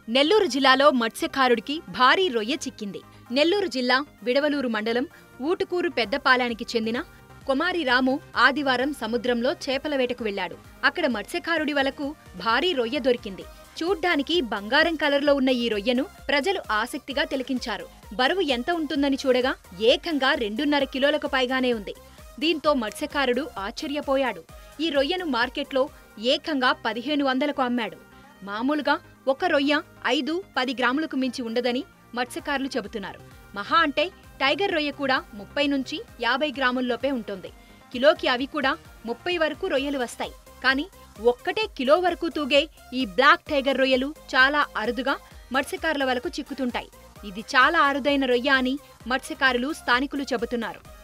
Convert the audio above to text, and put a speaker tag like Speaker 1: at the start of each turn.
Speaker 1: నెల్లూరు జిల్లాలో మత్స్యకారుడికి భారీ రొయ్య చిక్కింది నెల్లూరు జిల్లా విడవలూరు మండలం ఊటుకూరు పెద్దపాలానికి చెందిన కుమారి రాము ఆదివారం సముద్రంలో చేపల వేటకు వెళ్లాడు అక్కడ మత్స్యకారుడి వలకు భారీ రొయ్య దొరికింది చూడ్డానికి బంగారం కలర్లో ఉన్న ఈ రొయ్యను ప్రజలు ఆసక్తిగా తిలకించారు బరువు ఎంత ఉంటుందని చూడగా ఏకంగా రెండున్నర కిలోలకు పైగానే ఉంది దీంతో మత్స్యకారుడు ఆశ్చర్యపోయాడు ఈ రొయ్యను మార్కెట్లో ఏకంగా పదిహేను వందలకు అమ్మాడు మామూలుగా ఒక రొయ్య ఐదు పది గ్రాములకు మించి ఉండదని మత్స్యకారులు చెబుతున్నారు మహా అంటే టైగర్ రొయ్య కూడా ముప్పై నుంచి యాభై గ్రాముల్లోపే ఉంటుంది కిలోకి అవి కూడా ముప్పై వరకు రొయ్యలు వస్తాయి కానీ ఒక్కటే కిలో వరకు తూగే ఈ బ్లాక్ టైగర్ రొయ్యలు చాలా అరుదుగా మత్స్యకారుల వలకు చిక్కుతుంటాయి ఇది చాలా అరుదైన రొయ్య అని మత్స్యకారులు స్థానికులు చెబుతున్నారు